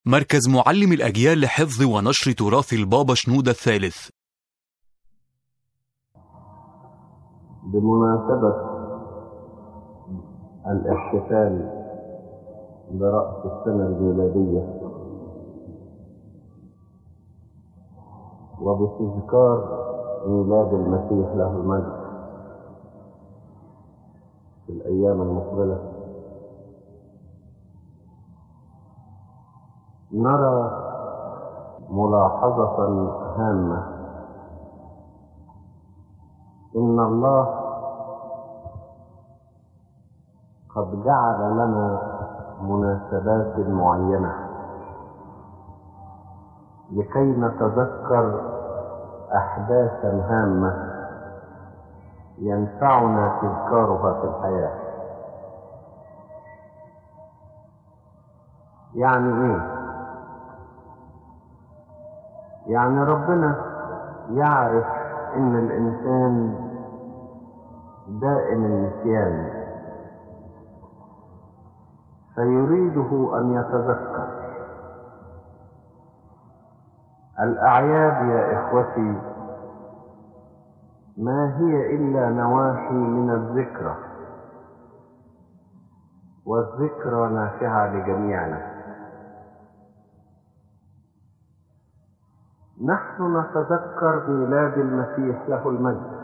مركز معلم الأجيال لحفظ ونشر تراث البابا شنودة الثالث بمناسبة الاحتفال برأس السنة الميلادية وبتذكار ميلاد المسيح له المجد في الأيام المقبلة نرى ملاحظة هامة إن الله قد جعل لنا مناسبات معينة لكي نتذكر أحداثا هامة ينفعنا تذكارها في الحياة يعني إيه؟ يعني ربنا يعرف إن الإنسان دائم النسيان فيريده أن يتذكر الأعياد يا إخوتي ما هي إلا نواحي من الذكرى والذكرى نافعة لجميعنا نحن نتذكر ميلاد المسيح له المجد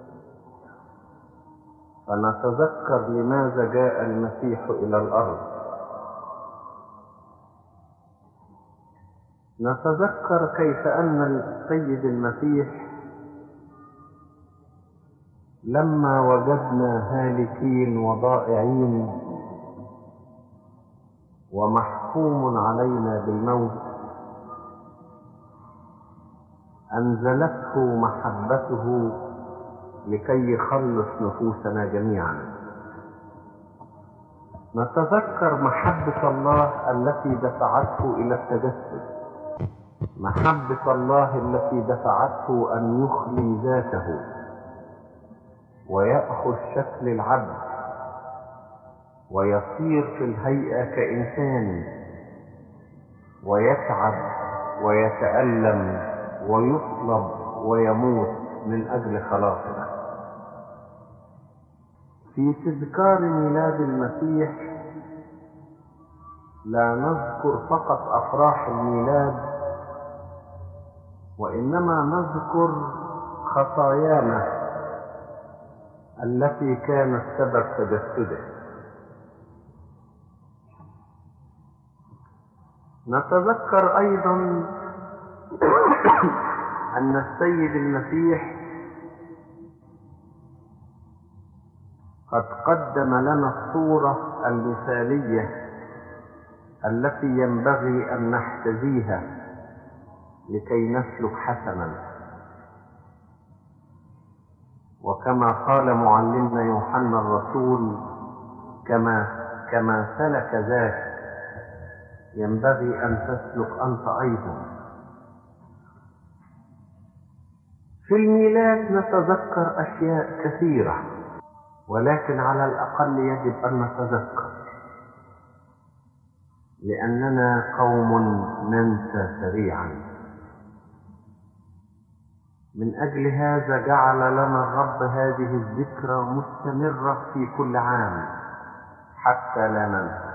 فنتذكر لماذا جاء المسيح إلى الأرض نتذكر كيف أن السيد المسيح لما وجدنا هالكين وضائعين ومحكوم علينا بالموت أنزلته محبته لكي يخلص نفوسنا جميعا نتذكر محبة الله التي دفعته إلى التجسد محبة الله التي دفعته أن يخلي ذاته ويأخذ شكل العبد ويصير في الهيئة كإنسان ويتعب ويتألم ويصلب ويموت من أجل خلاصنا في تذكار ميلاد المسيح لا نذكر فقط أفراح الميلاد وإنما نذكر خطايانا التي كانت سبب تجسده نتذكر أيضا أن السيد المسيح قد قدم لنا الصورة المثالية التي ينبغي أن نحتذيها لكي نسلك حسنا وكما قال معلمنا يوحنا الرسول كما كما سلك ذاك ينبغي أن تسلك أنت أيضا في الميلاد نتذكر أشياء كثيرة ولكن على الأقل يجب أن نتذكر لأننا قوم ننسى سريعا من أجل هذا جعل لنا الرب هذه الذكرى مستمرة في كل عام حتى لا ننسى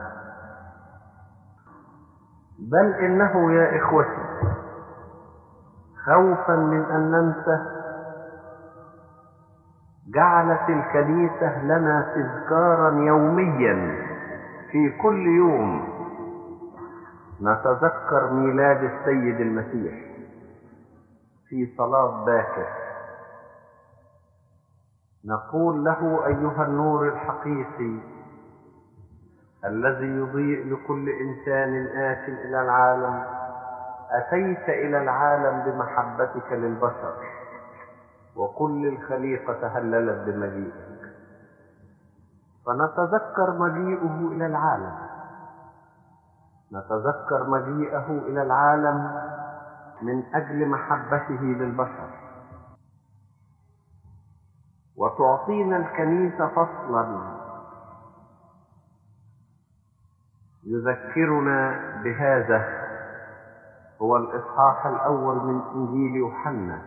بل إنه يا إخوتي خوفا من أن ننسى جعلت الكنيسة لنا تذكارا يوميا في كل يوم نتذكر ميلاد السيد المسيح في صلاة باكر نقول له أيها النور الحقيقي الذي يضيء لكل إنسان آت إلى العالم أتيت إلى العالم بمحبتك للبشر وكل الخليقة هللت بمجيئك فنتذكر مجيئه إلى العالم نتذكر مجيئه إلى العالم من أجل محبته للبشر وتعطينا الكنيسة فصلا يذكرنا بهذا هو الإصحاح الأول من إنجيل يوحنا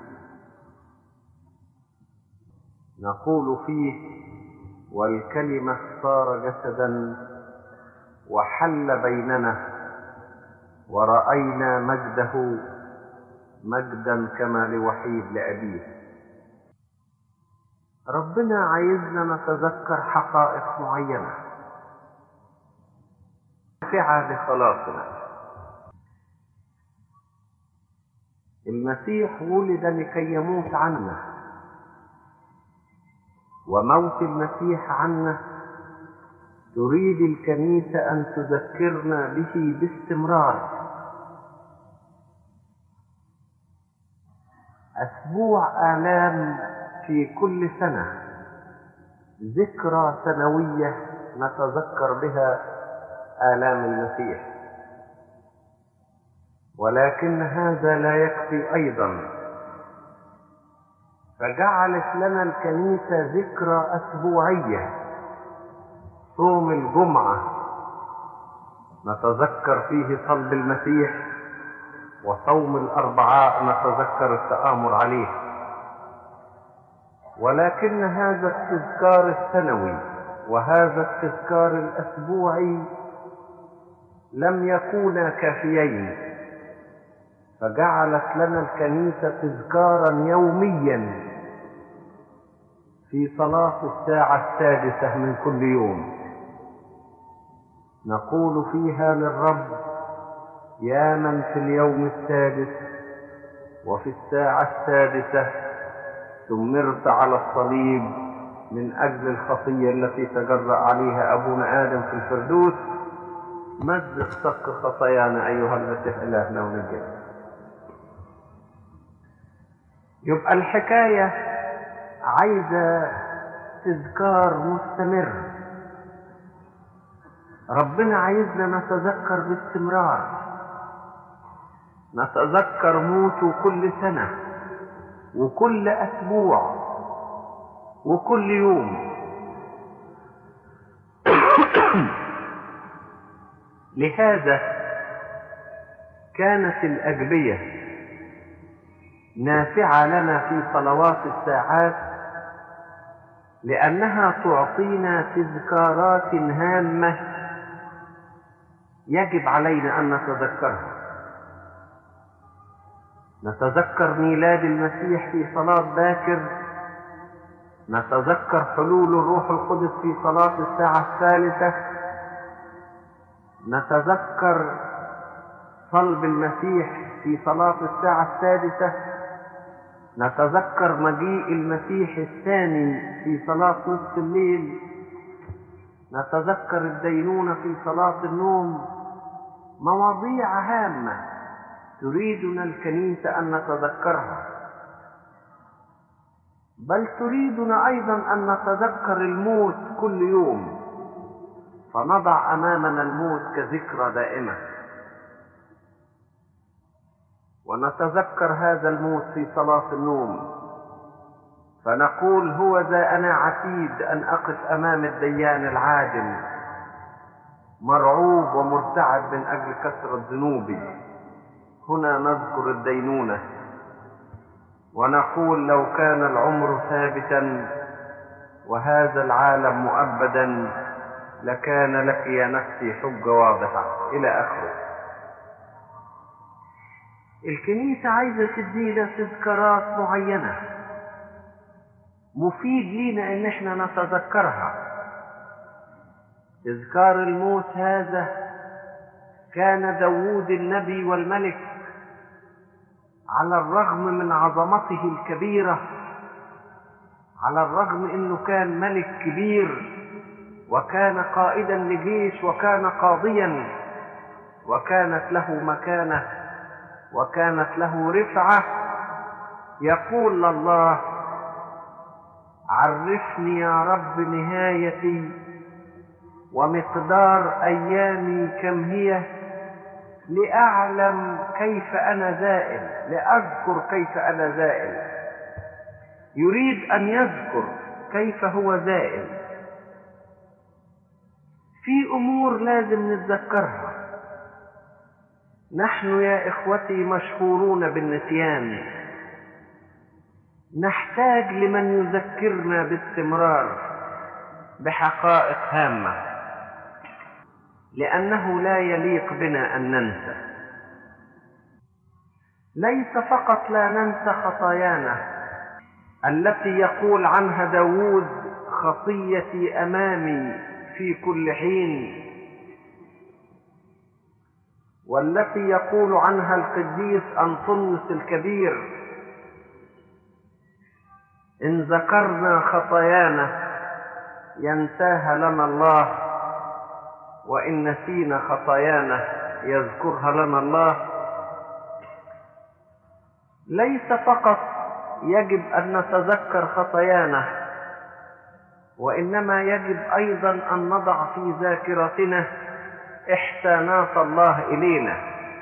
نقول فيه والكلمة صار جسدا وحل بيننا ورأينا مجده مجدا كما لوحيد لأبيه ربنا عايزنا نتذكر حقائق معينة نافعة لخلاصنا المسيح ولد لكي يموت عنا وموت المسيح عنا تريد الكنيسة أن تذكرنا به باستمرار أسبوع آلام في كل سنة ذكرى سنوية نتذكر بها آلام المسيح ولكن هذا لا يكفي أيضا فجعلت لنا الكنيسة ذكرى أسبوعية صوم الجمعة نتذكر فيه صلب المسيح وصوم الأربعاء نتذكر التآمر عليه ولكن هذا التذكار السنوي وهذا التذكار الأسبوعي لم يكونا كافيين فجعلت لنا الكنيسة تذكارا يوميا في صلاة الساعة السادسة من كل يوم نقول فيها للرب يا من في اليوم السادس وفي الساعة السادسة سمرت على الصليب من أجل الخطية التي تجرأ عليها أبونا آدم في الفردوس مزق صك خطايانا أيها المسيح إلهنا ونجانا يبقى الحكاية عايزة تذكار مستمر ربنا عايزنا نتذكر باستمرار نتذكر موته كل سنة وكل أسبوع وكل يوم لهذا كانت الأجبية نافعة لنا في صلوات الساعات لأنها تعطينا تذكارات هامة يجب علينا أن نتذكرها نتذكر ميلاد المسيح في صلاة باكر نتذكر حلول الروح القدس في صلاة الساعة الثالثة نتذكر صلب المسيح في صلاة الساعة السادسة نتذكر مجيء المسيح الثاني في صلاة نصف الليل نتذكر الدينونة في صلاة النوم مواضيع هامة تريدنا الكنيسة أن نتذكرها بل تريدنا أيضا أن نتذكر الموت كل يوم فنضع أمامنا الموت كذكرى دائمة ونتذكر هذا الموت في صلاة النوم فنقول هو ذا أنا عتيد أن أقف أمام الديان العادل مرعوب ومرتعب من أجل كثرة ذنوبي هنا نذكر الدينونة ونقول لو كان العمر ثابتا وهذا العالم مؤبدا لكان لك يا نفسي حجة واضحة إلى آخره الكنيسة عايزة تدينا تذكارات معينة مفيد لينا ان احنا نتذكرها تذكار الموت هذا كان داوود النبي والملك على الرغم من عظمته الكبيرة على الرغم انه كان ملك كبير وكان قائدا لجيش وكان قاضيا وكانت له مكانه وكانت له رفعة يقول لله عرفني يا رب نهايتي ومقدار أيامي كم هي لأعلم كيف أنا زائل لأذكر كيف أنا زائل يريد أن يذكر كيف هو زائل في أمور لازم نتذكرها نحن يا إخوتي مشهورون بالنسيان نحتاج لمن يذكرنا باستمرار بحقائق هامة لأنه لا يليق بنا أن ننسى ليس فقط لا ننسى خطايانا التي يقول عنها داود خطيتي أمامي في كل حين والتي يقول عنها القديس أنطونيوس الكبير إن ذكرنا خطايانا ينساها لنا الله وإن نسينا خطايانا يذكرها لنا الله ليس فقط يجب أن نتذكر خطايانا وإنما يجب أيضا أن نضع في ذاكرتنا إحسانات الله إلينا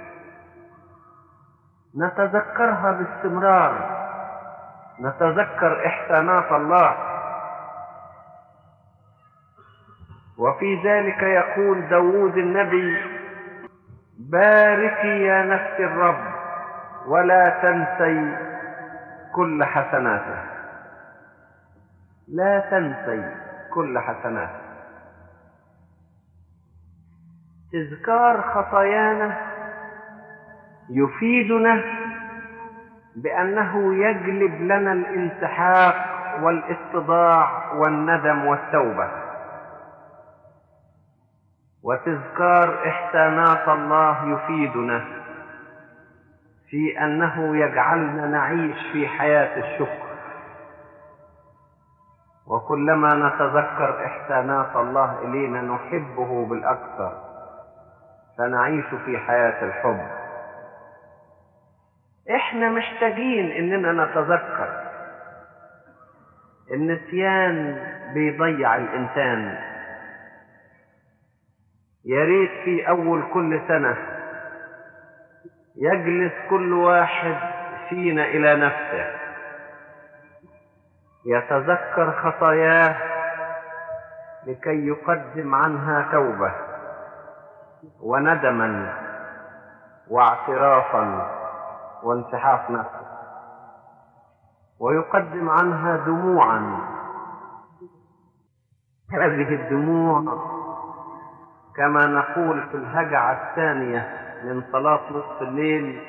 نتذكرها باستمرار نتذكر إحسانات الله وفي ذلك يقول داود النبي باركي يا نفس الرب ولا تنسي كل حسناته لا تنسي كل حسناته تذكار خطايانا يفيدنا بأنه يجلب لنا الانسحاق والاتضاع والندم والتوبة وتذكار إحسانات الله يفيدنا في أنه يجعلنا نعيش في حياة الشكر وكلما نتذكر إحسانات الله إلينا نحبه بالأكثر فنعيش في حياة الحب احنا محتاجين اننا نتذكر النسيان بيضيع الانسان يا ريت في اول كل سنه يجلس كل واحد فينا الى نفسه يتذكر خطاياه لكي يقدم عنها توبه وندما واعترافا وانسحاق نفسه ويقدم عنها دموعا هذه الدموع كما نقول في الهجعة الثانية من صلاة نصف الليل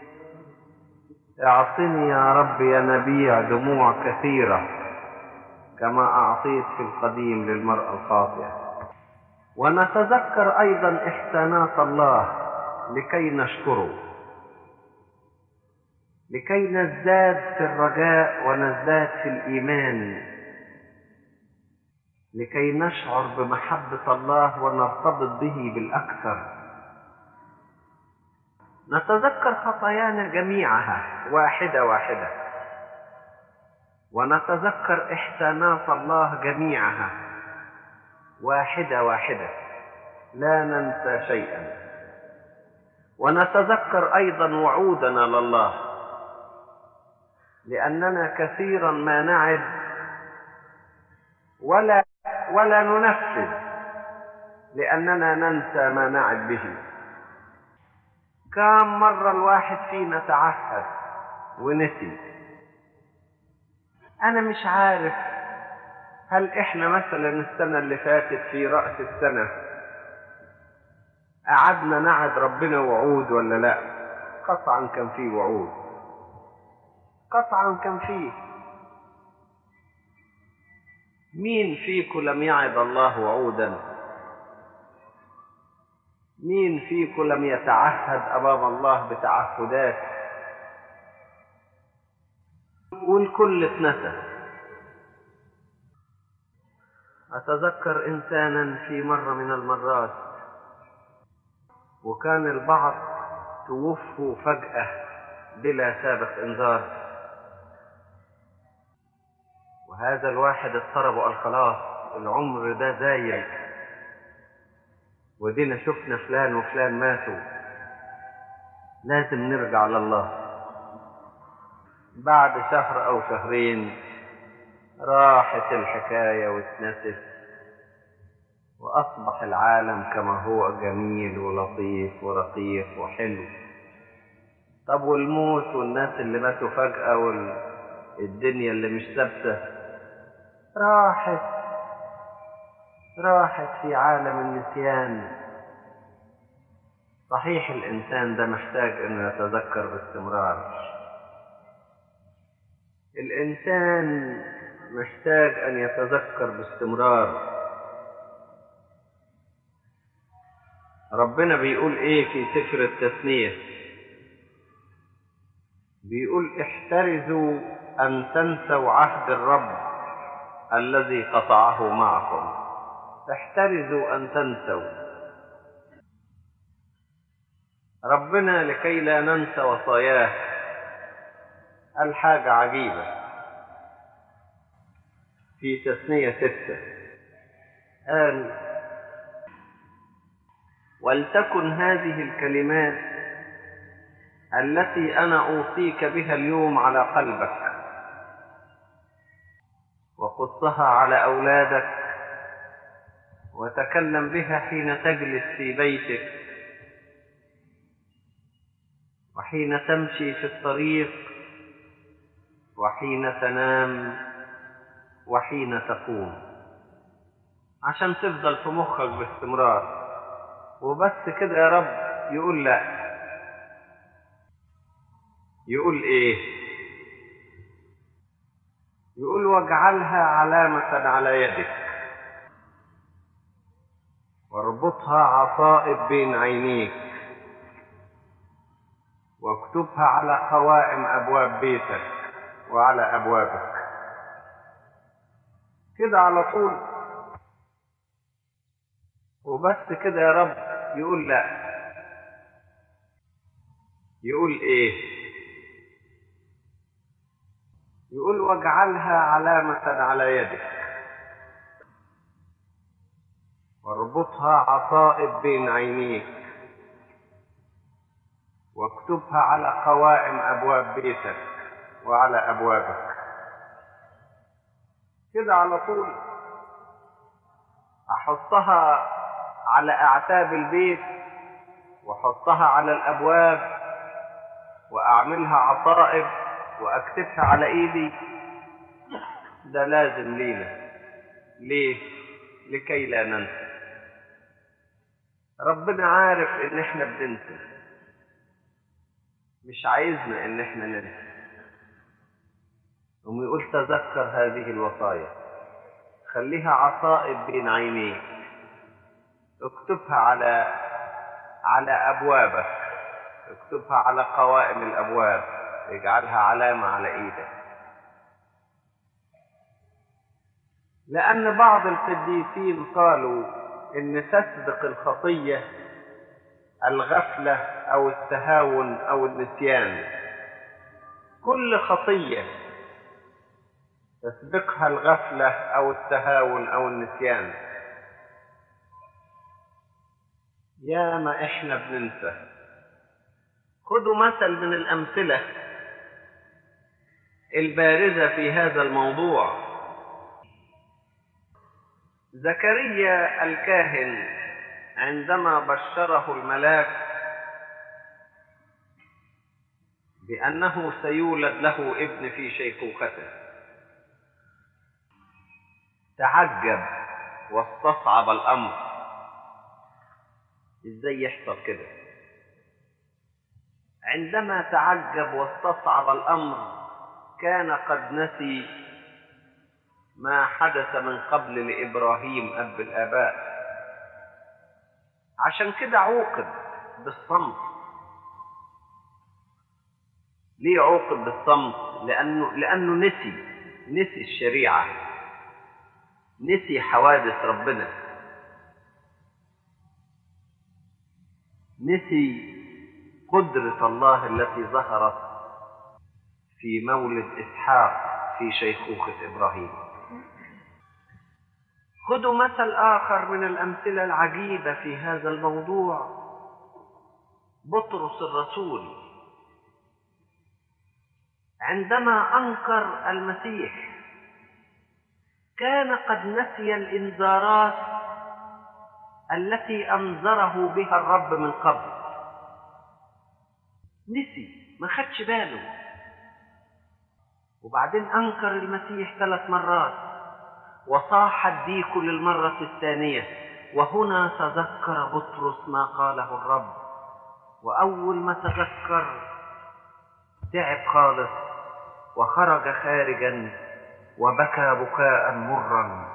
اعطني يا رب يا نبيع دموع كثيرة كما أعطيت في القديم للمرأة الخاطئة ونتذكر أيضا إحسانات الله لكي نشكره لكي نزداد في الرجاء ونزداد في الإيمان لكي نشعر بمحبة الله ونرتبط به بالأكثر نتذكر خطايانا جميعها واحدة واحدة ونتذكر إحسانات الله جميعها واحدة واحدة لا ننسى شيئا ونتذكر أيضا وعودنا لله لأننا كثيرا ما نعد ولا ولا ننفذ لأننا ننسى ما نعد به كم مرة الواحد فينا تعهد ونسي أنا مش عارف هل إحنا مثلا السنة اللي فاتت في رأس السنة قعدنا نعد ربنا وعود ولا لا قطعا كان في وعود قطعا كان فيه مين فيكم لم يعد الله وعودا مين فيكم لم يتعهد امام الله بتعهدات والكل اتنسى اتذكر انسانا في مره من المرات وكان البعض توفوا فجاه بلا سابق انذار وهذا الواحد اضطرب وقال خلاص العمر ده زايل ودينا شفنا فلان وفلان ماتوا لازم نرجع لله بعد شهر او شهرين راحت الحكايه واتنست وأصبح العالم كما هو جميل ولطيف ورقيق وحلو طب والموت والناس اللي ماتوا فجأة والدنيا اللي مش ثابتة راحت راحت في عالم النسيان صحيح الإنسان ده محتاج إنه يتذكر باستمرار الإنسان محتاج أن يتذكر باستمرار ربنا بيقول إيه في سفر التثنية بيقول احترزوا أن تنسوا عهد الرب الذي قطعه معكم احترزوا أن تنسوا ربنا لكي لا ننسى وصاياه قال حاجة عجيبة في تثنية ستة قال ولتكن هذه الكلمات التي أنا أوصيك بها اليوم على قلبك وقصها على أولادك وتكلم بها حين تجلس في بيتك وحين تمشي في الطريق وحين تنام وحين تقوم عشان تفضل في مخك باستمرار وبس كده يا رب يقول لا يقول ايه يقول واجعلها علامة على يدك واربطها عصائب بين عينيك واكتبها على قوائم ابواب بيتك وعلى ابوابك كده على طول وبس كده يا رب يقول لا يقول ايه يقول واجعلها علامة على يدك واربطها عصائب بين عينيك واكتبها على قوائم أبواب بيتك وعلى أبوابك كده على طول أحطها على أعتاب البيت وأحطها على الأبواب وأعملها عصائب وأكتبها على إيدي ده لازم لينا ليه؟ لكي لا ننسى ربنا عارف إن إحنا بننسى مش عايزنا إن إحنا ننسى ويقول تذكر هذه الوصايا خليها عصائب بين عينيك اكتبها على على أبوابك اكتبها على قوائم الأبواب اجعلها علامة على ايدك لأن بعض القديسين قالوا إن تسبق الخطية الغفلة أو التهاون أو النسيان كل خطية تسبقها الغفلة أو التهاون أو النسيان يا ما إحنا بننسى خذوا مثل من الأمثلة البارزة في هذا الموضوع زكريا الكاهن عندما بشره الملاك بأنه سيولد له ابن في شيخوخته تعجب واستصعب الأمر ازاي يحصل كده عندما تعجب واستصعب الأمر كان قد نسي ما حدث من قبل لإبراهيم أب الآباء عشان كده عوقب بالصمت ليه عوقب بالصمت لأنه, لأنه نسي نسي الشريعة نسي حوادث ربنا نسي قدرة الله التي ظهرت في مولد إسحاق في شيخوخة إبراهيم خذوا مثل آخر من الأمثلة العجيبة في هذا الموضوع بطرس الرسول عندما أنكر المسيح كان قد نسي الإنذارات التي أنذره بها الرب من قبل نسي ما خدش باله وبعدين أنكر المسيح ثلاث مرات وصاح الديك للمرة الثانية وهنا تذكر بطرس ما قاله الرب وأول ما تذكر تعب خالص وخرج خارجا وبكى بكاء مرا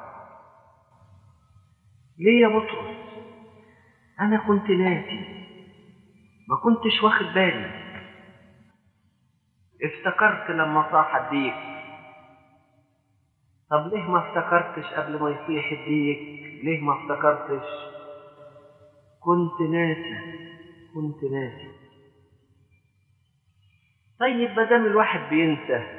ليه يا بطرس انا كنت ناسي ما كنتش واخد بالي افتكرت لما صاح الديك طب ليه ما افتكرتش قبل ما يصيح الديك ليه ما افتكرتش كنت ناسي كنت ناسي طيب ما دام الواحد بينسى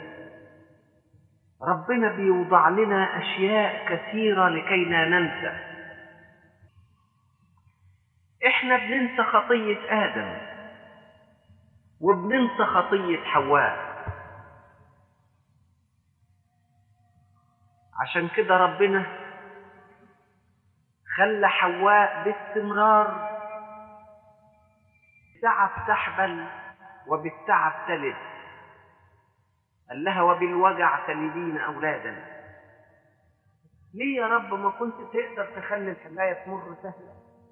ربنا بيوضع لنا اشياء كثيره لكي لا ننسى احنا بننسى خطيه ادم وبننسى خطيه حواء عشان كده ربنا خلى حواء باستمرار تعب تحبل وبالتعب تلد قال لها وبالوجع تلدين أولادا ليه يا رب ما كنت تقدر تخلي الحماية تمر سهلة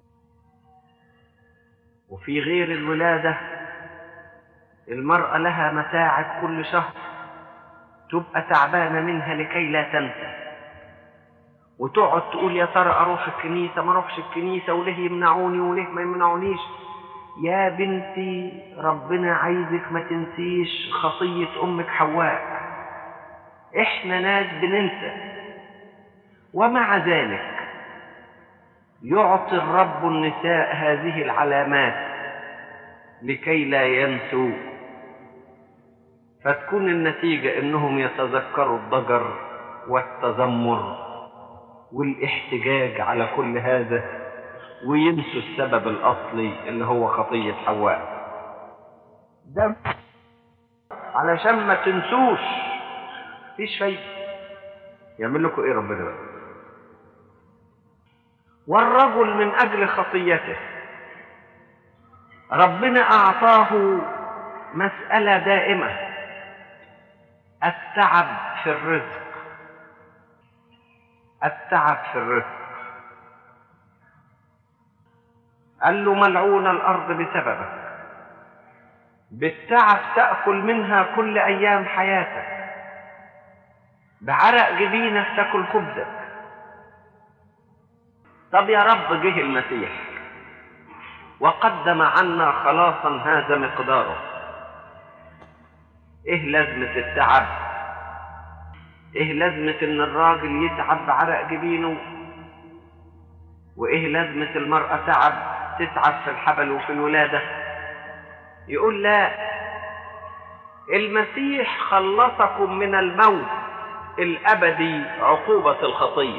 وفي غير الولادة المرأة لها متاعب كل شهر تبقى تعبانة منها لكي لا تنسى وتقعد تقول يا ترى أروح الكنيسة ما أروحش الكنيسة وليه يمنعوني وليه ما يمنعونيش يا بنتي ربنا عايزك ما تنسيش خطية أمك حواء إحنا ناس بننسى ومع ذلك يعطي الرب النساء هذه العلامات لكي لا ينسوا فتكون النتيجة إنهم يتذكروا الضجر والتذمر والاحتجاج على كل هذا وينسوا السبب الأصلي اللي هو خطية حواء ده علشان ما تنسوش مفيش فايدة يعمل لكم ايه ربنا بقى والرجل من أجل خطيته ربنا أعطاه مسألة دائمة التعب في الرزق التعب في الرزق قال له ملعون الأرض بسببك بالتعب تأكل منها كل أيام حياتك بعرق جبينك تاكل خبزك طب يا رب جه المسيح وقدم عنا خلاصا هذا مقداره ايه لازمة التعب ايه لازمة ان الراجل يتعب بعرق جبينه وايه لازمة المرأة تعب تتعب في الحبل وفي الولادة يقول لا المسيح خلصكم من الموت الأبدي عقوبة الخطية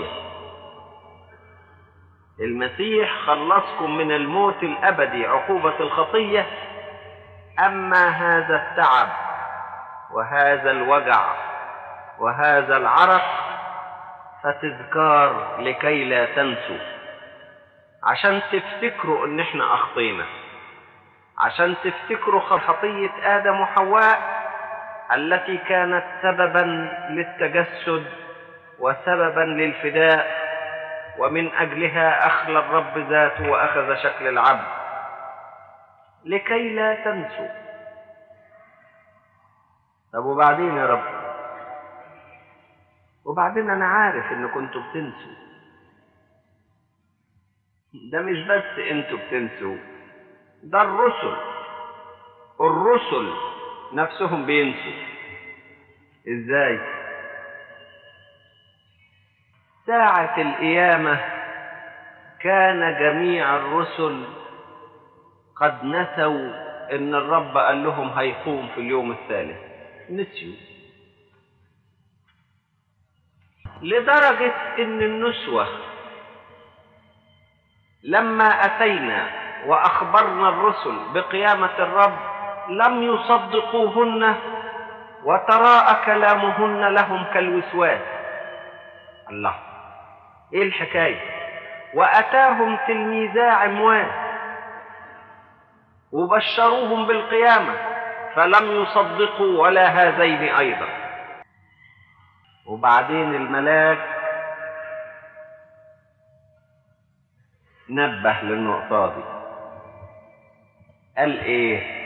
المسيح خلصكم من الموت الأبدي عقوبة الخطية أما هذا التعب وهذا الوجع وهذا العرق فتذكار لكي لا تنسوا عشان تفتكروا ان احنا اخطينا عشان تفتكروا خطية ادم وحواء التي كانت سببا للتجسد وسببا للفداء ومن اجلها اخلى الرب ذاته واخذ شكل العبد لكي لا تنسوا طب وبعدين يا رب وبعدين انا عارف ان كنتوا بتنسوا ده مش بس انتوا بتنسوا ده الرسل الرسل نفسهم بينسوا ازاي ساعة القيامة كان جميع الرسل قد نسوا ان الرب قال لهم هيقوم في اليوم الثالث نسيوا لدرجة ان النسوة لما أتينا وأخبرنا الرسل بقيامة الرب لم يصدقوهن وتراءى كلامهن لهم كالوسواس الله ايه الحكاية وأتاهم تلميذا عموان وبشروهم بالقيامة فلم يصدقوا ولا هذين أيضا وبعدين الملاك نبه للنقطة دي قال ايه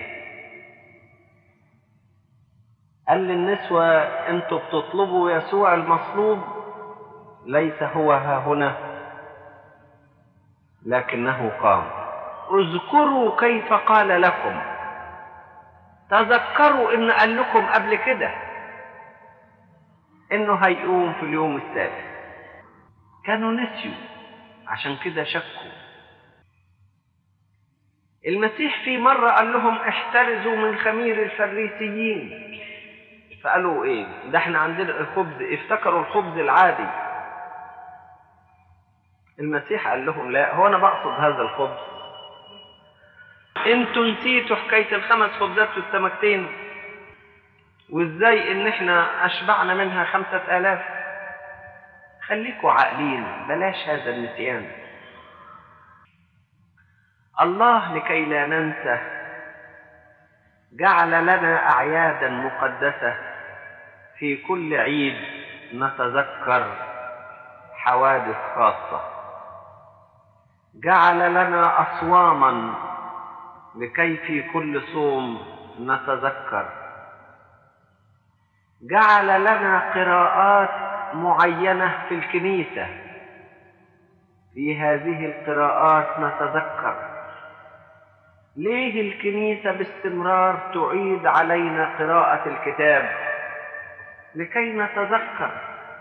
قال للنسوة انتوا بتطلبوا يسوع المصلوب ليس هو ها هنا لكنه قام اذكروا كيف قال لكم تذكروا ان قال لكم قبل كده انه هيقوم في اليوم الثالث كانوا نسيوا عشان كده شكوا المسيح في مرة قال لهم احترزوا من خمير الفريسيين فقالوا ايه ده احنا عندنا الخبز افتكروا الخبز العادي المسيح قال لهم لا هو انا بقصد هذا الخبز انتوا نسيتوا حكاية الخمس خبزات والسمكتين وازاي ان احنا اشبعنا منها خمسة الاف خليكوا عاقلين بلاش هذا النسيان الله لكي لا ننسى جعل لنا اعيادا مقدسه في كل عيد نتذكر حوادث خاصه جعل لنا اصواما لكي في كل صوم نتذكر جعل لنا قراءات معينه في الكنيسه في هذه القراءات نتذكر ليه الكنيسة باستمرار تعيد علينا قراءة الكتاب لكي نتذكر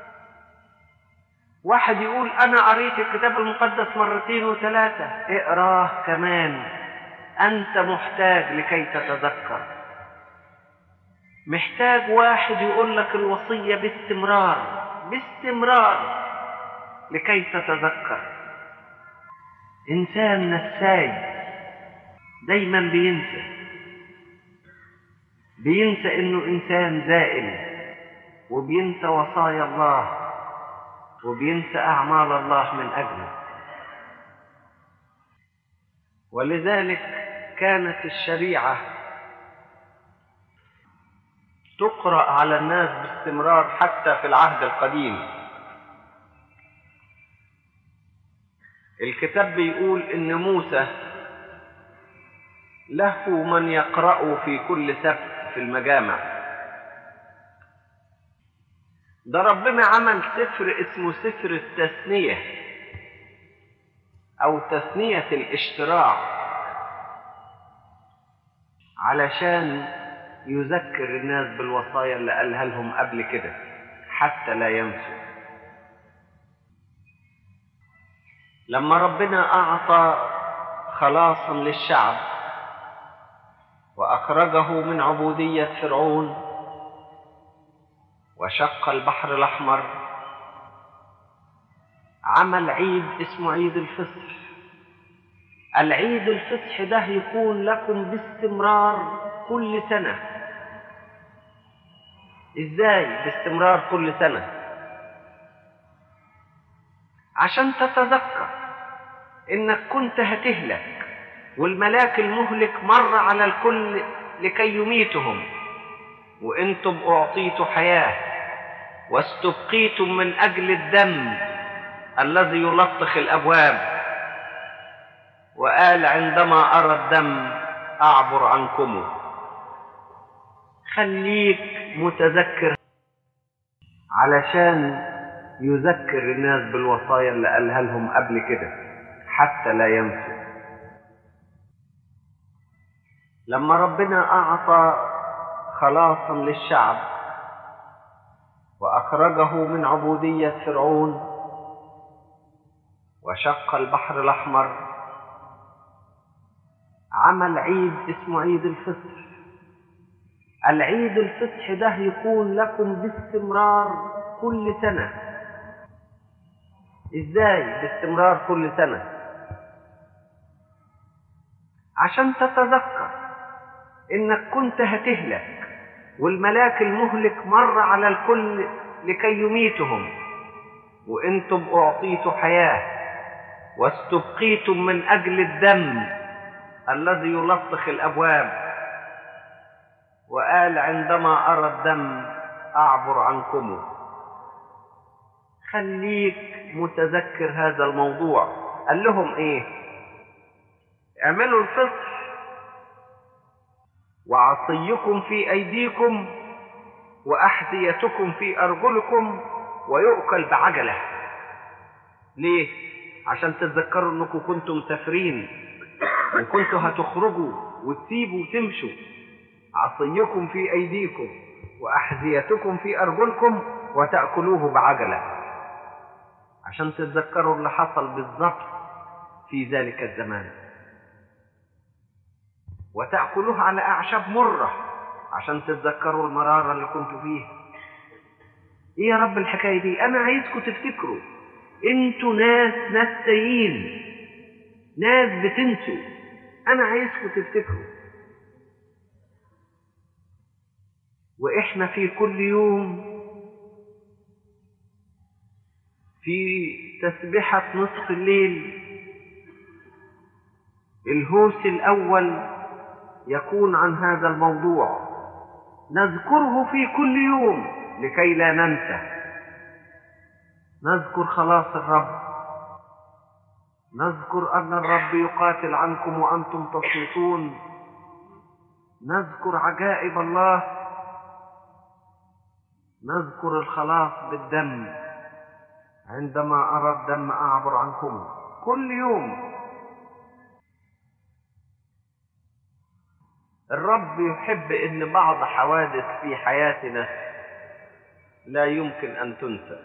واحد يقول أنا قريت الكتاب المقدس مرتين وثلاثة اقراه كمان أنت محتاج لكي تتذكر محتاج واحد يقول لك الوصية باستمرار باستمرار لكي تتذكر إنسان نساي دايما بينسى بينسى انه انسان زائل وبينسى وصايا الله وبينسى اعمال الله من اجله ولذلك كانت الشريعه تقرا على الناس باستمرار حتى في العهد القديم الكتاب بيقول ان موسى له من يقرأ في كل سبت في المجامع ده ربنا عمل سفر اسمه سفر التثنية أو تثنية الاشتراع علشان يذكر الناس بالوصايا اللي قالها لهم قبل كده حتى لا ينسوا لما ربنا أعطى خلاصا للشعب واخرجه من عبوديه فرعون وشق البحر الاحمر عمل عيد اسمه عيد الفصح العيد الفصح ده يكون لكم باستمرار كل سنه ازاي باستمرار كل سنه عشان تتذكر انك كنت هتهلك والملاك المهلك مر على الكل لكي يميتهم وانتم اعطيتوا حياه واستبقيتم من اجل الدم الذي يلطخ الابواب وقال عندما ارى الدم اعبر عنكم خليك متذكر علشان يذكر الناس بالوصايا اللي قالها لهم قبل كده حتى لا ينسوا لما ربنا أعطى خلاصا للشعب وأخرجه من عبودية فرعون وشق البحر الأحمر عمل عيد اسمه عيد الفصح العيد الفصح ده يكون لكم باستمرار كل سنة ازاي باستمرار كل سنة عشان تتذكر انك كنت هتهلك والملاك المهلك مر على الكل لكي يميتهم وانتم اعطيتوا حياه واستبقيتم من أجل الدم الذي يلطخ الأبواب وقال عندما أرى الدم أعبر عنكم خليك متذكر هذا الموضوع قال لهم إيه اعملوا الفصح وعصيكم في أيديكم وأحذيتكم في أرجلكم ويؤكل بعجلة ليه؟ عشان تتذكروا أنكم كنتم مسافرين وكنتوا هتخرجوا وتسيبوا وتمشوا عصيكم في أيديكم وأحذيتكم في أرجلكم وتأكلوه بعجلة عشان تتذكروا اللي حصل بالضبط في ذلك الزمان وتأكلوه على أعشاب مرة عشان تتذكروا المرارة اللي كنتوا فيها ايه يا رب الحكاية دي انا عايزكم تفتكروا انتوا ناس نسيين ناس بتنسوا انا عايزكم تفتكروا واحنا في كل يوم في تسبحة نصف الليل الهوس الأول يكون عن هذا الموضوع نذكره في كل يوم لكي لا ننسى نذكر خلاص الرب نذكر أن الرب يقاتل عنكم وأنتم تصمتون نذكر عجائب الله نذكر الخلاص بالدم عندما أرى الدم أعبر عنكم كل يوم الرب يحب ان بعض حوادث في حياتنا لا يمكن ان تنسى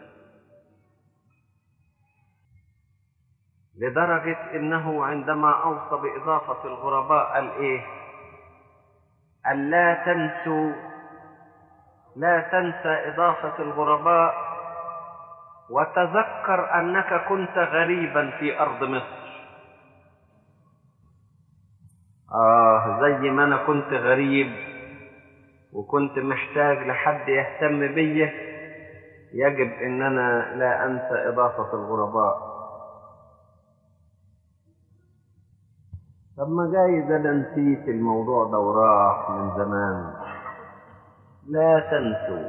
لدرجة انه عندما اوصى باضافة الغرباء قال ايه قال لا تنسوا لا تنسى اضافة الغرباء وتذكر انك كنت غريبا في ارض مصر آه زي ما أنا كنت غريب وكنت محتاج لحد يهتم بيا يجب إن أنا لا أنسى إضافة الغرباء طب ما جايز أنا نسيت الموضوع ده وراح من زمان لا تنسوا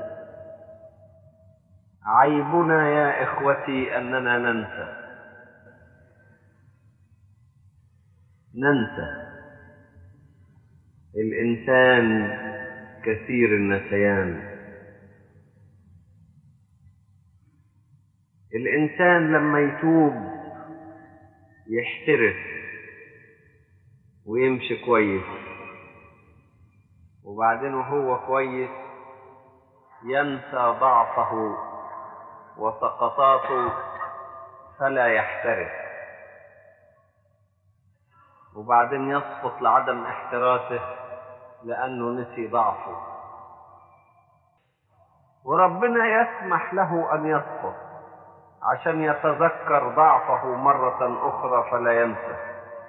عيبنا يا إخوتي أننا ننسى ننسى الإنسان كثير النسيان الإنسان لما يتوب يحترف ويمشي كويس وبعدين وهو كويس ينسى ضعفه وسقطاته فلا يحترف وبعدين يسقط لعدم احتراسه لأنه نسي ضعفه وربنا يسمح له أن يسقط عشان يتذكر ضعفه مرة أخرى فلا ينسى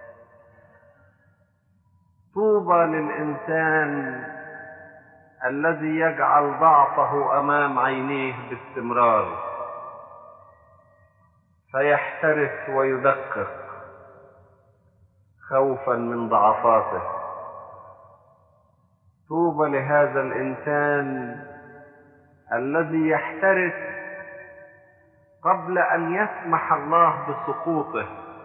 طوبى للإنسان الذي يجعل ضعفه أمام عينيه باستمرار فيحترس ويدقق خوفا من ضعفاته طوبى لهذا الانسان الذي يحترس قبل ان يسمح الله بسقوطه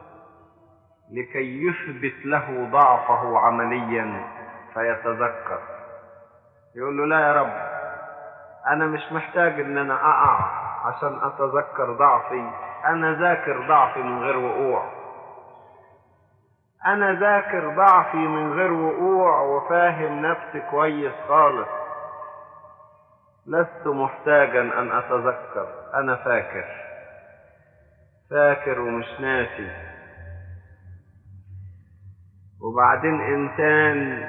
لكي يثبت له ضعفه عمليا فيتذكر يقول له لا يا رب انا مش محتاج ان انا اقع عشان اتذكر ضعفي انا ذاكر ضعفي من غير وقوع أنا ذاكر ضعفي من غير وقوع وفاهم نفسي كويس خالص لست محتاجا أن أتذكر أنا فاكر فاكر ومش ناسي وبعدين إنسان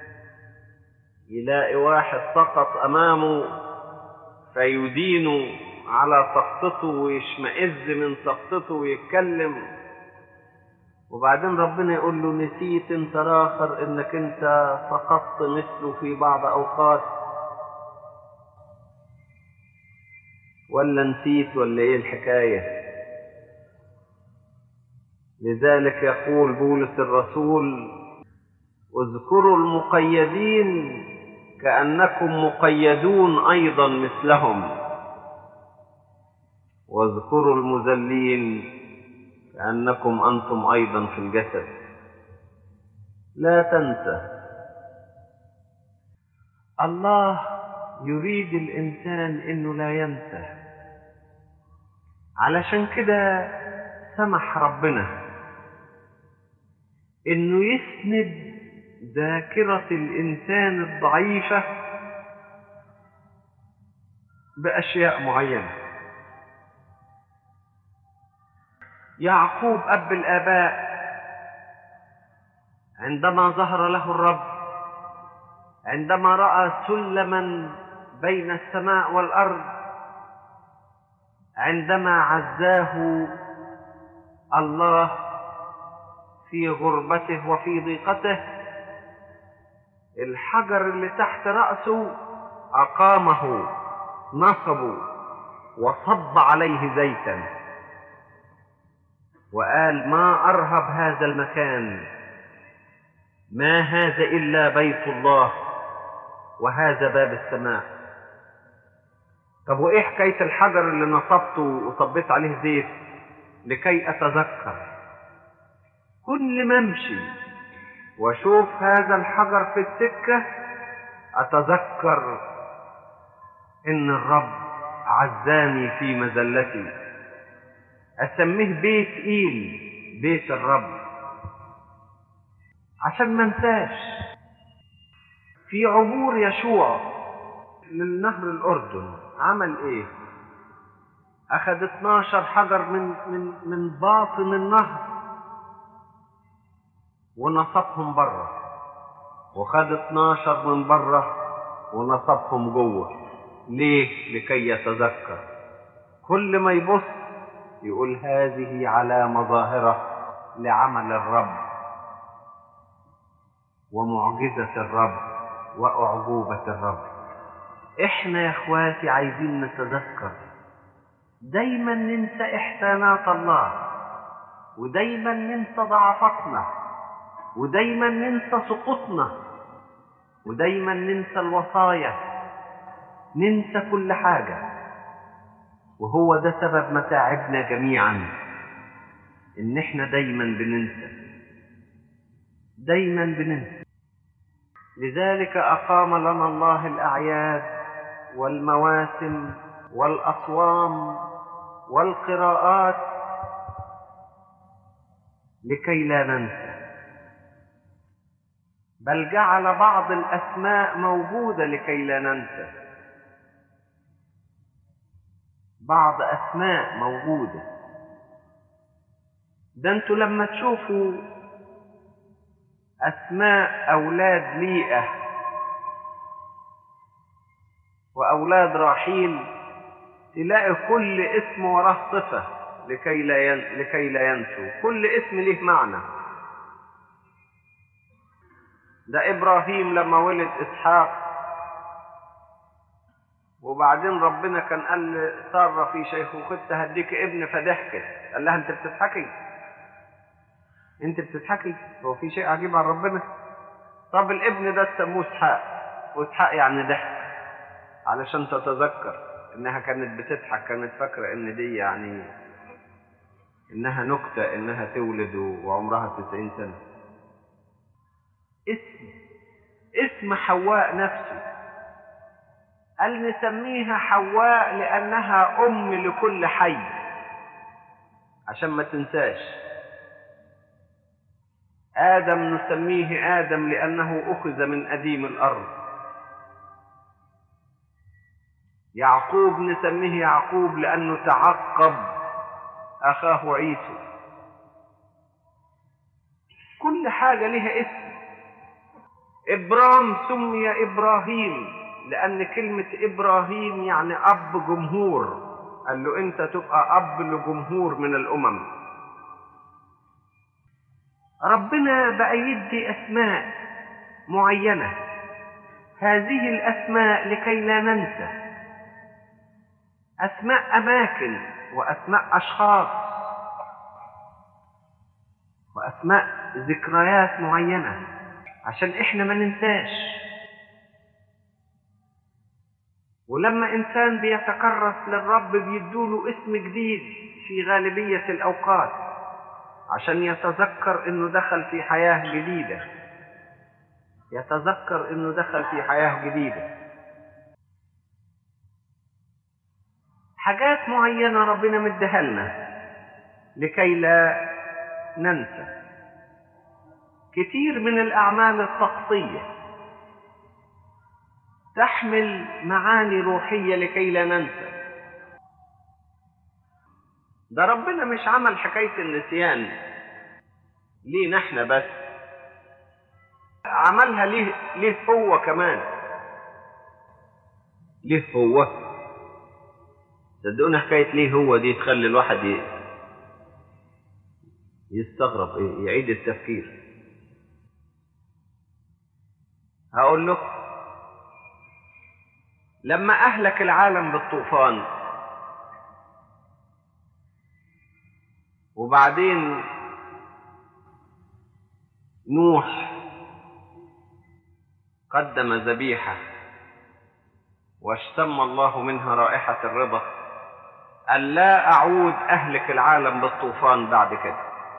يلاقي واحد سقط أمامه فيدينه على سقطته ويشمئز من سقطته ويتكلم وبعدين ربنا يقول له نسيت انت راخر انك انت سقطت مثله في بعض اوقات ولا نسيت ولا ايه الحكاية لذلك يقول بولس الرسول اذكروا المقيدين كأنكم مقيدون أيضا مثلهم واذكروا المذلين كأنكم أنتم أيضا في الجسد لا تنسى الله يريد الإنسان إنه لا ينسى علشان كده سمح ربنا إنه يسند ذاكرة الإنسان الضعيفة بأشياء معينة يعقوب أب الآباء عندما ظهر له الرب عندما رأى سلما بين السماء والأرض عندما عزاه الله في غربته وفي ضيقته الحجر اللي تحت رأسه أقامه نصبه وصب عليه زيتا وقال ما أرهب هذا المكان ما هذا إلا بيت الله وهذا باب السماء طب وإيه حكاية الحجر اللي نصبته وصبيت عليه زيت لكي أتذكر كل ما أمشي وأشوف هذا الحجر في السكة أتذكر إن الرب عزاني في مذلتي أسميه بيت إيل بيت الرب عشان ما انساش في عبور يشوع للنهر الأردن عمل إيه؟ أخذ 12 حجر من من من باطن النهر ونصبهم بره وخد 12 من بره ونصبهم جوه ليه؟ لكي يتذكر كل ما يبص يقول هذه علامة ظاهرة لعمل الرب ومعجزة الرب وأعجوبة الرب احنا يا اخواتي عايزين نتذكر دايما ننسى احسانات الله ودايما ننسى ضعفاتنا ودايما ننسى سقوطنا ودايما ننسى الوصايا ننسى كل حاجة وهو ده سبب متاعبنا جميعا ان احنا دايما بننسى دايما بننسى لذلك أقام لنا الله الأعياد والمواسم والأصوام والقراءات لكي لا ننسى بل جعل بعض الأسماء موجودة لكي لا ننسى بعض أسماء موجودة ده انتوا لما تشوفوا أسماء أولاد ليئة وأولاد راحيل تلاقي كل اسم وراه صفة لكي لا ين... لكي لا ينسوا كل اسم له معنى ده إبراهيم لما ولد إسحاق وبعدين ربنا كان قال سارة في شيخوختها هديك ابن فضحكت قال لها انت بتضحكي انت بتضحكي هو في شيء عجيب عن ربنا طب الابن ده سموه اسحاق واسحاق يعني ضحك علشان تتذكر انها كانت بتضحك كانت فاكره ان دي يعني انها نكته انها تولد وعمرها 90 سنه اسم اسم حواء نفسه قال نسميها حواء لانها ام لكل حي عشان ما تنساش آدم نسميه آدم لأنه أخذ من أديم الأرض يعقوب نسميه يعقوب لأنه تعقب أخاه عيسو كل حاجة لها اسم إبرام سمي إبراهيم لأن كلمة إبراهيم يعني أب جمهور قال له أنت تبقى أب لجمهور من الأمم ربنا بقى يدي أسماء معينة هذه الأسماء لكي لا ننسى أسماء أماكن وأسماء أشخاص وأسماء ذكريات معينة عشان إحنا ما ننساش ولما إنسان بيتكرس للرب بيدوله اسم جديد في غالبية الأوقات عشان يتذكر إنه دخل في حياة جديدة يتذكر إنه دخل في حياة جديدة حاجات معينة ربنا مديها لنا لكي لا ننسى كتير من الأعمال الطقسية تحمل معاني روحية لكي لا ننسى ده ربنا مش عمل حكاية النسيان لينا احنا بس عملها ليه ليه هو كمان ليه هو صدقوني حكاية ليه هو دي تخلي الواحد ي... يستغرب ايه يعيد التفكير هقول لكم لما أهلك العالم بالطوفان وبعدين نوح قدم ذبيحة واشتم الله منها رائحة الرضا قال لا أعود أهلك العالم بالطوفان بعد كده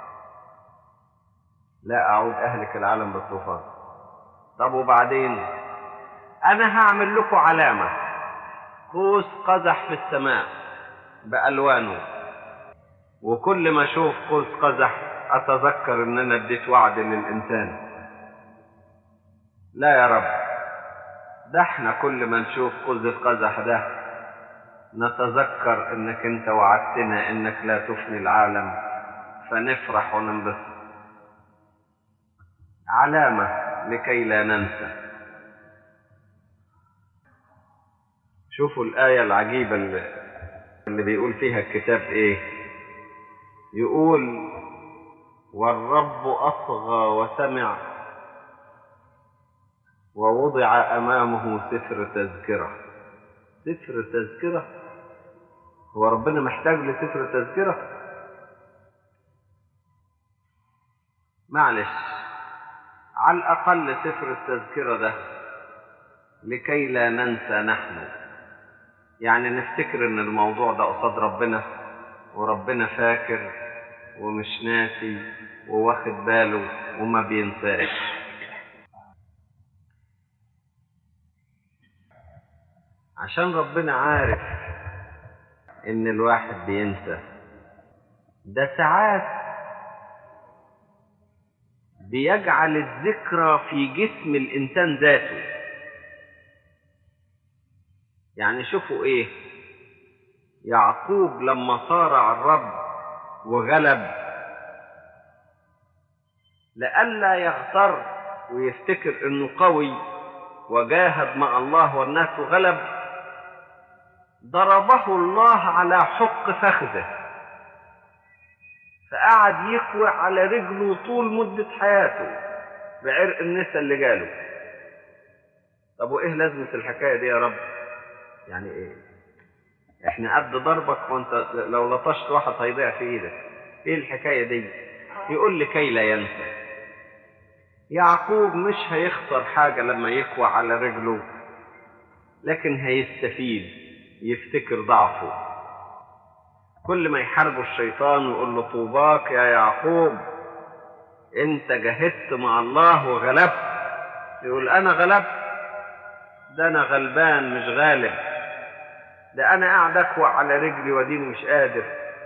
لا أعود أهلك العالم بالطوفان طب وبعدين أنا هعمل لكم علامة قوس قزح في السماء بألوانه وكل ما أشوف قوس قزح أتذكر إن أنا اديت وعد للإنسان لا يا رب ده احنا كل ما نشوف قوس القزح ده نتذكر انك انت وعدتنا انك لا تفني العالم فنفرح وننبسط علامة لكي لا ننسى شوفوا الآية العجيبة اللي, اللي بيقول فيها الكتاب إيه يقول والرب أصغى وسمع ووضع أمامه سفر تذكرة سفر تذكرة هو ربنا محتاج لسفر تذكرة معلش على الأقل سفر التذكرة ده لكي لا ننسى نحن يعني نفتكر ان الموضوع ده قصاد ربنا وربنا فاكر ومش ناسي وواخد باله وما بينساش عشان ربنا عارف ان الواحد بينسى ده ساعات بيجعل الذكرى في جسم الانسان ذاته يعني شوفوا ايه يعقوب لما صارع الرب وغلب لئلا يغتر ويفتكر انه قوي وجاهد مع الله والناس وغلب ضربه الله على حق فخذه فقعد يقوى على رجله طول مدة حياته بعرق النسا اللي جاله طب وايه لازمة الحكاية دي يا رب يعني ايه احنا قد ضربك وانت لو لطشت واحد هيضيع في ايدك ايه الحكاية دي يقول لي كي لا ينسى يعقوب مش هيخسر حاجة لما يقوى على رجله لكن هيستفيد يفتكر ضعفه كل ما يحاربه الشيطان ويقول له طوباك يا يعقوب انت جاهدت مع الله وغلبت يقول انا غلبت ده انا غلبان مش غالب ده انا قاعد اكوع على رجلي وديني مش قادر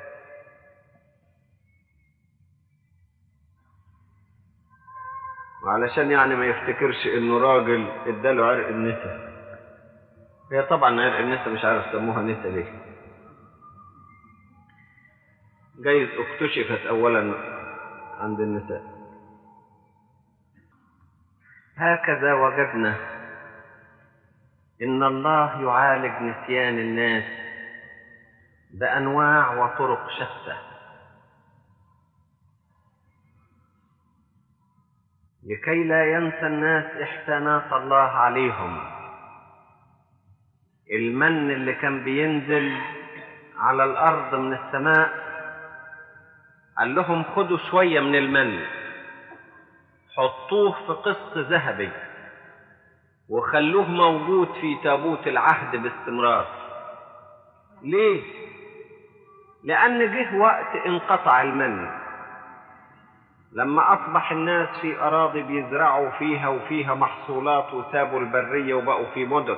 وعلشان يعني ما يفتكرش انه راجل اداله عرق النسا هي طبعا عرق النسا مش عارف سموها نسا ليه جايز اكتشفت اولا عند النساء هكذا وجدنا ان الله يعالج نسيان الناس بانواع وطرق شتى لكي لا ينسى الناس احسانات الله عليهم المن اللي كان بينزل على الارض من السماء قال لهم خدوا شويه من المن حطوه في قسط ذهبي وخلوه موجود في تابوت العهد باستمرار ليه لان جه وقت انقطع المن لما اصبح الناس في اراضي بيزرعوا فيها وفيها محصولات وسابوا البريه وبقوا في مدن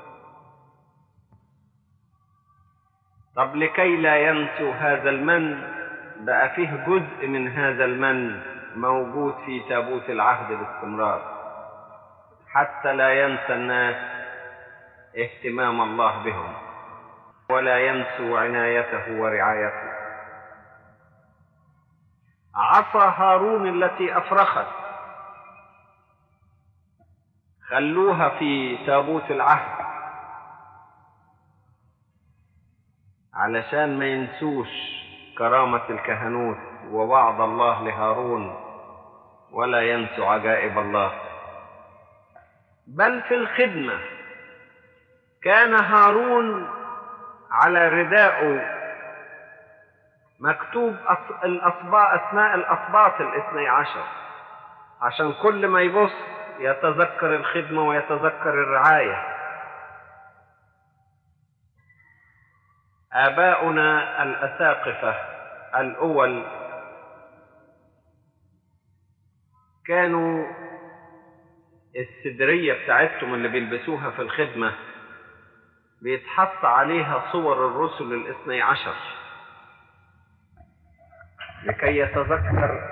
طب لكي لا ينسوا هذا المن بقى فيه جزء من هذا المن موجود في تابوت العهد باستمرار حتى لا ينسى الناس اهتمام الله بهم ولا ينسوا عنايته ورعايته عصا هارون التي افرخت خلوها في تابوت العهد علشان ما ينسوش كرامة الكهنوت ووعد الله لهارون ولا ينسوا عجائب الله بل في الخدمة كان هارون على رداءه مكتوب الأصباء أسماء الأصباط الاثني عشر عشان كل ما يبص يتذكر الخدمة ويتذكر الرعاية آباؤنا الأساقفة الأول كانوا السدرية بتاعتهم اللي بيلبسوها في الخدمة بيتحط عليها صور الرسل الاثني عشر لكي يتذكر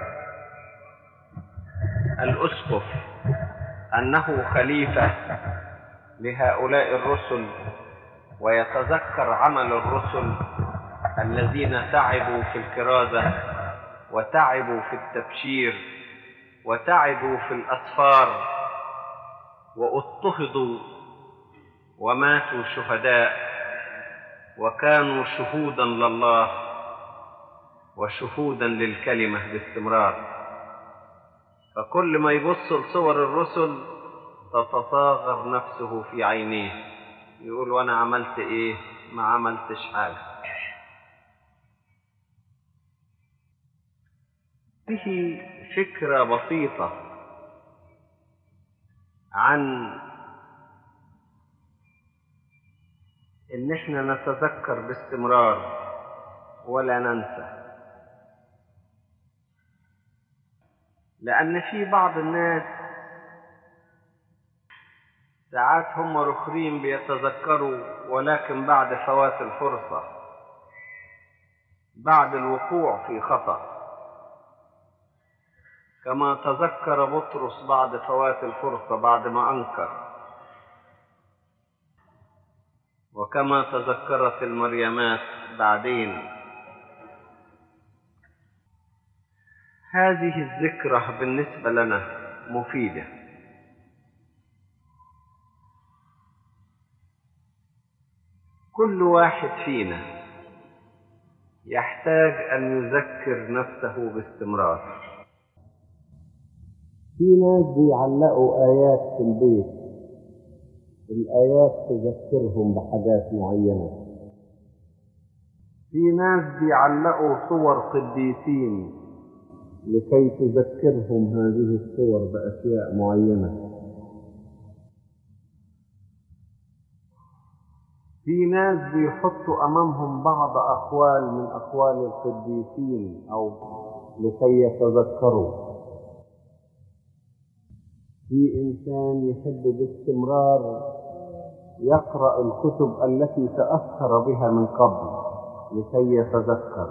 الأسقف أنه خليفة لهؤلاء الرسل ويتذكر عمل الرسل الذين تعبوا في الكرازة وتعبوا في التبشير وتعبوا في الأسفار واضطهدوا وماتوا شهداء وكانوا شهودا لله وشهودا للكلمة باستمرار فكل ما يبص لصور الرسل تتصاغر نفسه في عينيه يقول وانا عملت ايه ما عملتش حاجة فيه فكرة بسيطة عن ان احنا نتذكر باستمرار ولا ننسى لان في بعض الناس ساعات هم رخرين بيتذكروا ولكن بعد فوات الفرصة بعد الوقوع في خطأ كما تذكر بطرس بعد فوات الفرصة بعد ما أنكر وكما تذكرت المريمات بعدين هذه الذكرى بالنسبة لنا مفيدة كل واحد فينا يحتاج أن يذكر نفسه باستمرار في ناس بيعلقوا آيات في البيت الآيات تذكرهم بحاجات معينة في ناس بيعلقوا صور قديسين لكي تذكرهم هذه الصور بأشياء معينة في ناس بيحطوا أمامهم بعض أقوال من أقوال القديسين أو لكي يتذكروا في إنسان يحب باستمرار يقرأ الكتب التي تأثر بها من قبل لكي يتذكر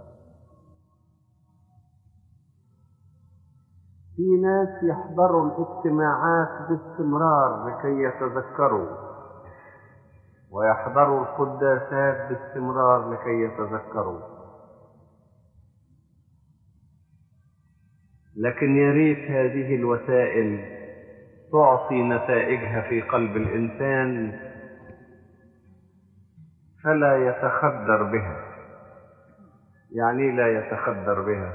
في ناس يحضروا الاجتماعات باستمرار لكي يتذكروا ويحضروا القداسات باستمرار لكي يتذكروا لكن يا ريت هذه الوسائل تعطي نتائجها في قلب الإنسان فلا يتخدر بها يعني لا يتخدر بها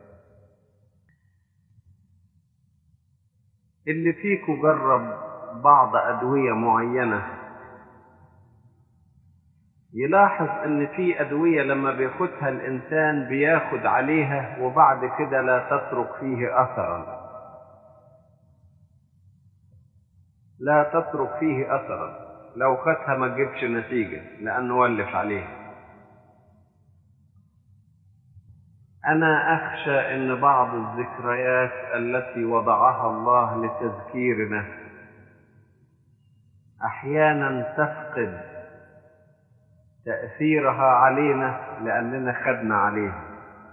اللي فيكم جرب بعض أدوية معينة يلاحظ ان في ادويه لما بياخدها الانسان بياخد عليها وبعد كده لا تترك فيه اثرا لا تترك فيه أثرا لو خدها ما تجيبش نتيجة لأنه ولف عليها أنا أخشى أن بعض الذكريات التي وضعها الله لتذكيرنا أحيانا تفقد تأثيرها علينا لأننا خدنا عليها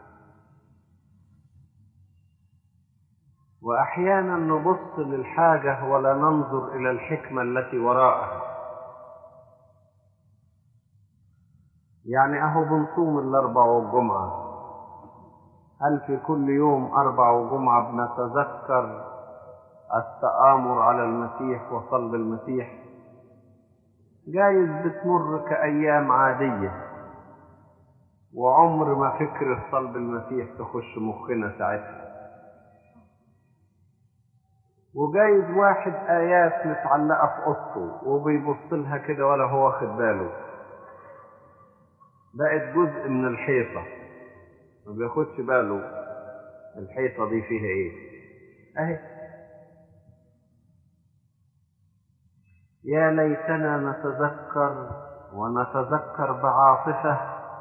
وأحيانا نبص للحاجة ولا ننظر إلى الحكمة التي وراءها يعني أهو بنصوم الأربع والجمعة هل في كل يوم أربع وجمعة بنتذكر التآمر على المسيح وصلب المسيح جايز بتمر كأيام عادية وعمر ما فكرة صلب المسيح تخش مخنا ساعتها وجايز واحد آيات متعلقة في أوضته وبيبص لها كده ولا هو واخد باله بقت جزء من الحيطة ما بياخدش باله الحيطة دي فيها ايه اهي يا ليتنا نتذكر ونتذكر بعاطفة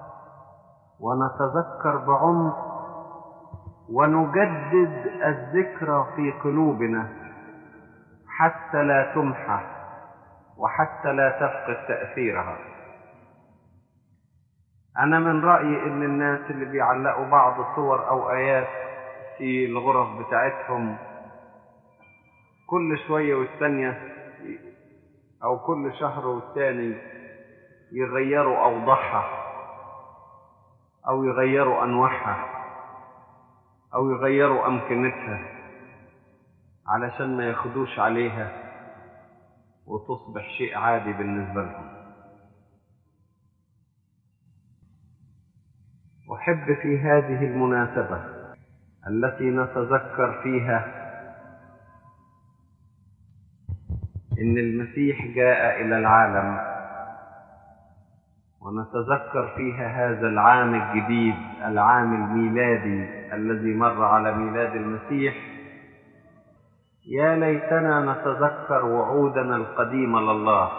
ونتذكر بعمق ونجدد الذكرى في قلوبنا حتى لا تمحى وحتى لا تفقد تأثيرها أنا من رأيي إن الناس اللي بيعلقوا بعض صور أو آيات في الغرف بتاعتهم كل شوية والتانية أو كل شهر والتاني يغيروا أوضاعها أو يغيروا أنواعها أو يغيروا أمكنتها علشان ما ياخدوش عليها وتصبح شيء عادي بالنسبة لهم أحب في هذه المناسبة التي نتذكر فيها إن المسيح جاء إلى العالم ونتذكر فيها هذا العام الجديد العام الميلادي الذي مر على ميلاد المسيح يا ليتنا نتذكر وعودنا القديمة لله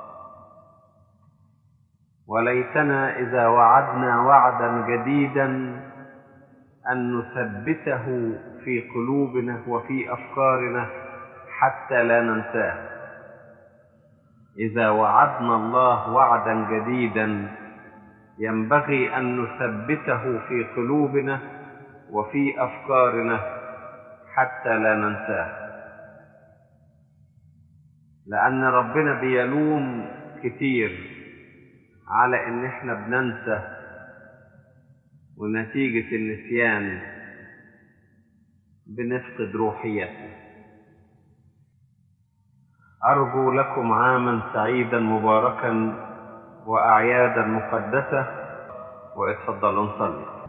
وليتنا إذا وعدنا وعدا جديدا أن نثبته في قلوبنا وفي أفكارنا حتى لا ننساه إذا وعدنا الله وعدا جديدا ينبغي أن نثبته في قلوبنا وفي أفكارنا حتى لا ننساه لأن ربنا بيلوم كتير على إن إحنا بننسى ونتيجة النسيان بنفقد روحيتنا أرجو لكم عاما سعيدا مباركا وأعيادا مقدسة واتفضلوا نصلي